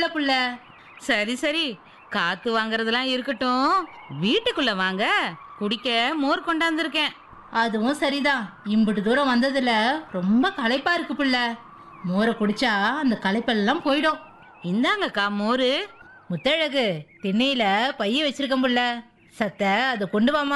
இல்ல புள்ள சரி சரி காத்து வாங்குறதெல்லாம் இருக்கட்டும் வீட்டுக்குள்ள வாங்க குடிக்க மோர் கொண்டாந்துருக்கேன் அதுவும் சரிதான் இம்புட்டு தூரம் வந்ததுல ரொம்ப களைப்பா இருக்கு புள்ள மோரை குடிச்சா அந்த களைப்பெல்லாம் போயிடும் இந்தாங்கக்கா மோரு முத்தழகு திண்ணையில பைய வச்சிருக்கேன் புள்ள சத்த அதை கொண்டு வாமா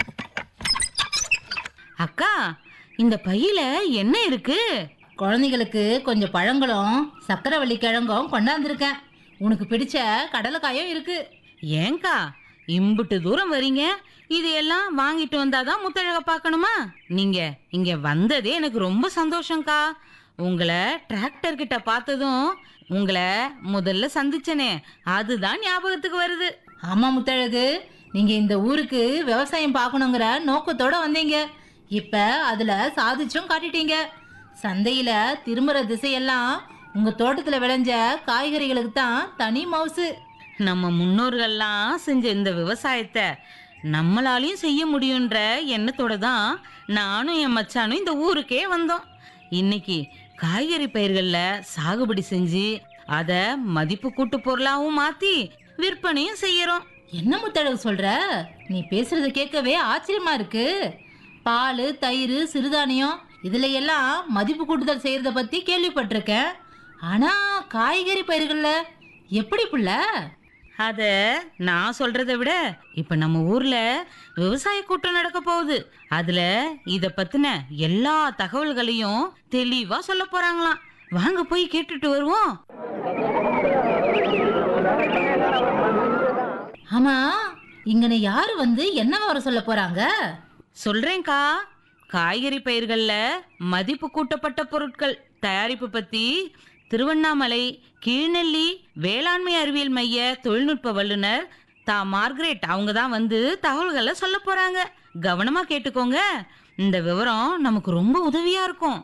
அக்கா இந்த பையில என்ன இருக்கு குழந்தைகளுக்கு கொஞ்சம் பழங்களும் சக்கரவள்ளி கிழங்கும் கொண்டாந்துருக்கேன் உனக்கு பிடிச்ச கடலைக்காயும் இருக்கு ஏங்கா இம்புட்டு தூரம் வரீங்க இது எல்லாம் வாங்கிட்டு வந்தாதான் முத்தழக பார்க்கணுமா நீங்க இங்க வந்ததே எனக்கு ரொம்ப சந்தோஷம்க்கா உங்களை டிராக்டர் கிட்ட பார்த்ததும் உங்களை முதல்ல சந்திச்சனே அதுதான் ஞாபகத்துக்கு வருது ஆமா முத்தழகு நீங்க இந்த ஊருக்கு விவசாயம் பார்க்கணுங்கிற நோக்கத்தோட வந்தீங்க இப்ப அதுல சாதிச்சும் காட்டிட்டீங்க சந்தையில திரும்புற திசையெல்லாம் உங்க தோட்டத்துல விளைஞ்ச காய்கறிகளுக்கு தான் தனி மவுசு நம்ம முன்னோர்கள்லாம் செஞ்ச இந்த விவசாயத்தை நம்மளாலையும் செய்ய முடியுன்ற எண்ணத்தோட தான் நானும் என் மச்சானும் இந்த ஊருக்கே வந்தோம் இன்னைக்கு காய்கறி பயிர்களில் சாகுபடி செஞ்சு அதை மதிப்பு கூட்டு பொருளாவும் மாத்தி விற்பனையும் செய்யறோம் என்ன முத்தழகு சொல்ற நீ பேசுறத கேட்கவே ஆச்சரியமா இருக்கு பால் தயிர் சிறுதானியம் இதுல எல்லாம் மதிப்பு கூட்டுதல் செய்யறத பத்தி கேள்விப்பட்டிருக்கேன் ஆனா காய்கறி பயிர்கள்ல எப்படி புள்ள அத நான் சொல்றதை விட இப்ப நம்ம ஊர்ல விவசாய கூட்டம் நடக்க போகுது அதுல இத பத்தின எல்லா தகவல்களையும் தெளிவா சொல்ல போறாங்களாம் வாங்க போய் கேட்டுட்டு வருவோம் ஆமா இங்கன யாரு வந்து என்ன வர சொல்ல போறாங்க சொல்றேன்க்கா காய்கறி பயிர்கள்ல மதிப்பு கூட்டப்பட்ட பொருட்கள் தயாரிப்பு பத்தி திருவண்ணாமலை கீழ்நெல்லி வேளாண்மை அறிவியல் மைய தொழில்நுட்ப வல்லுனர் தா மார்கரெட் அவங்க தான் வந்து தகவல்களை சொல்ல போறாங்க கவனமா கேட்டுக்கோங்க இந்த விவரம் நமக்கு ரொம்ப உதவியா இருக்கும்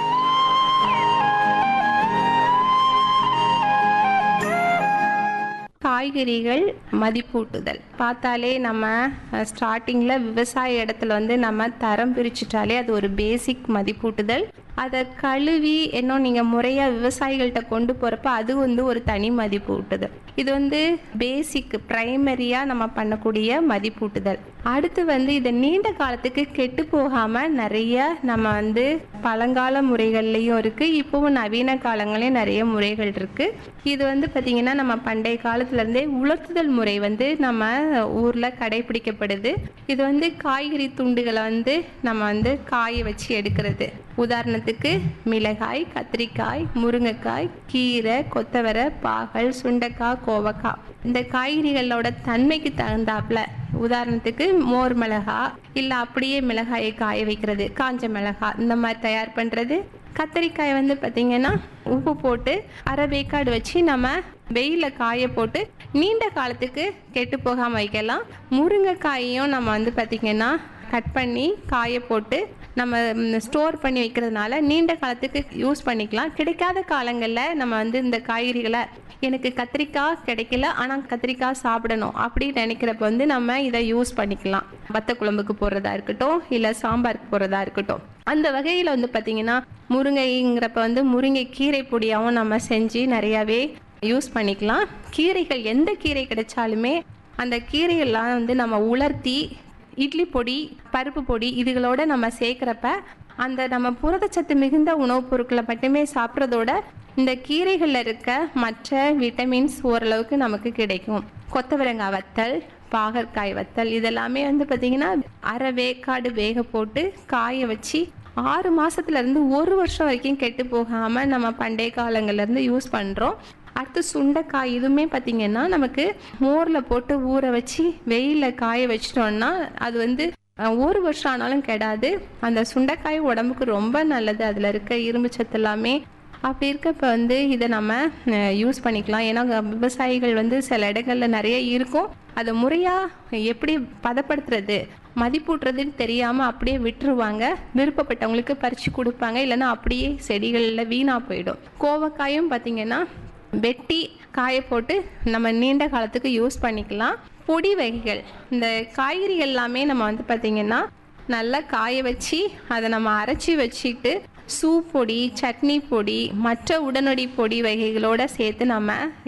காய்கறிகள் மதிப்பூட்டுதல் பார்த்தாலே நம்ம ஸ்டார்டிங்கில் விவசாய இடத்துல வந்து நம்ம தரம் பிரிச்சுட்டாலே அது ஒரு பேசிக் மதிப்பூட்டுதல் அதை கழுவி இன்னும் நீங்கள் முறையாக விவசாயிகள்கிட்ட கொண்டு போகிறப்ப அது வந்து ஒரு தனி மதிப்பூட்டுதல் இது வந்து பேசிக் ப்ரைமரியாக நம்ம பண்ணக்கூடிய மதிப்பூட்டுதல் அடுத்து வந்து இது நீண்ட காலத்துக்கு கெட்டு போகாமல் நிறைய நம்ம வந்து பழங்கால முறைகள்லையும் இருக்குது இப்போவும் நவீன காலங்களையும் நிறைய முறைகள் இருக்குது இது வந்து பார்த்திங்கன்னா நம்ம பண்டைய காலத்துலேருந்தே உலர்த்துதல் முறை வந்து நம்ம ஊரில் கடைபிடிக்கப்படுது இது வந்து காய்கறி துண்டுகளை வந்து நம்ம வந்து காய வச்சு எடுக்கிறது உதாரணத்துக்கு மிளகாய் கத்திரிக்காய் முருங்கைக்காய் கீரை கொத்தவரை பாகல் சுண்டைக்காய் கோவக்காய் இந்த காய்கறிகளோட தன்மைக்கு தகுந்தாப்புல உதாரணத்துக்கு மோர் மிளகா இல்லை அப்படியே மிளகாயை காய வைக்கிறது காஞ்ச மிளகா இந்த மாதிரி தயார் பண்ணுறது கத்திரிக்காய் வந்து பார்த்திங்கன்னா உப்பு போட்டு அரை வேக்காடு வச்சு நம்ம வெயிலில் காய போட்டு நீண்ட காலத்துக்கு கெட்டு போகாமல் வைக்கலாம் முருங்கைக்காயையும் நம்ம வந்து பார்த்திங்கன்னா கட் பண்ணி காய போட்டு நம்ம ஸ்டோர் பண்ணி வைக்கிறதுனால நீண்ட காலத்துக்கு யூஸ் பண்ணிக்கலாம் கிடைக்காத காலங்களில் நம்ம வந்து இந்த காய்கறிகளை எனக்கு கத்திரிக்காய் கிடைக்கல ஆனால் கத்திரிக்காய் சாப்பிடணும் அப்படின்னு நினைக்கிறப்ப வந்து நம்ம இதை யூஸ் பண்ணிக்கலாம் வத்த குழம்புக்கு போடுறதா இருக்கட்டும் இல்லை சாம்பாருக்கு போடுறதா இருக்கட்டும் அந்த வகையில் வந்து பார்த்திங்கன்னா முருங்கைங்கிறப்ப வந்து முருங்கை கீரை பொடியாகவும் நம்ம செஞ்சு நிறையாவே யூஸ் பண்ணிக்கலாம் கீரைகள் எந்த கீரை கிடைச்சாலுமே அந்த கீரைகள்லாம் வந்து நம்ம உலர்த்தி இட்லி பொடி பருப்பு பொடி இதுகளோட நம்ம சேர்க்குறப்ப அந்த நம்ம புரதச்சத்து மிகுந்த உணவுப் பொருட்களை மட்டுமே சாப்பிட்றதோட இந்த கீரைகளில் இருக்க மற்ற விட்டமின்ஸ் ஓரளவுக்கு நமக்கு கிடைக்கும் கொத்தவரங்காய் வத்தல் பாகற்காய் வத்தல் இதெல்லாமே வந்து பார்த்திங்கன்னா அரை வேக்காடு வேக போட்டு காய வச்சு ஆறு மாசத்துல இருந்து ஒரு வருஷம் வரைக்கும் கெட்டு போகாமல் நம்ம பண்டைய காலங்கள்ல இருந்து யூஸ் பண்ணுறோம் அடுத்து சுண்டைக்காய் இதுவுமே பார்த்திங்கன்னா நமக்கு மோரில் போட்டு ஊற வச்சு வெயிலில் காய வச்சிட்டோம்னா அது வந்து அஹ், ஒரு வருஷம் ஆனாலும் கெடாது அந்த சுண்டைக்காய் உடம்புக்கு ரொம்ப நல்லது அதில் இருக்க இரும்பு சத்து எல்லாமே அப்படி இருக்கப்ப வந்து இதை நம்ம யூஸ் பண்ணிக்கலாம் ஏன்னா அங்க விவசாயிகள் வந்து சில இடங்கள்ல நிறைய இருக்கும் அதை முறையாக எப்படி பதப்படுத்துறது மதிப்பூட்டுறதுன்னு தெரியாமல் அப்படியே விட்டுருவாங்க விருப்பப்பட்டவங்களுக்கு பறித்து கொடுப்பாங்க இல்லைன்னா அப்படியே செடிகளில் வீணாக போயிடும் கோவக்காயும் பார்த்திங்கன்னா வெட்டி காய போட்டு நம்ம நீண்ட காலத்துக்கு யூஸ் பண்ணிக்கலாம் பொடி வகைகள் இந்த காய்கறிகள் எல்லாமே நம்ம வந்து பார்த்திங்கன்னா நல்லா காய வச்சு அதை நம்ம அரைச்சி வச்சுட்டு சூப் பொடி சட்னி பொடி மற்ற உடனடி பொடி வகைகளோட சேர்த்து நம்ம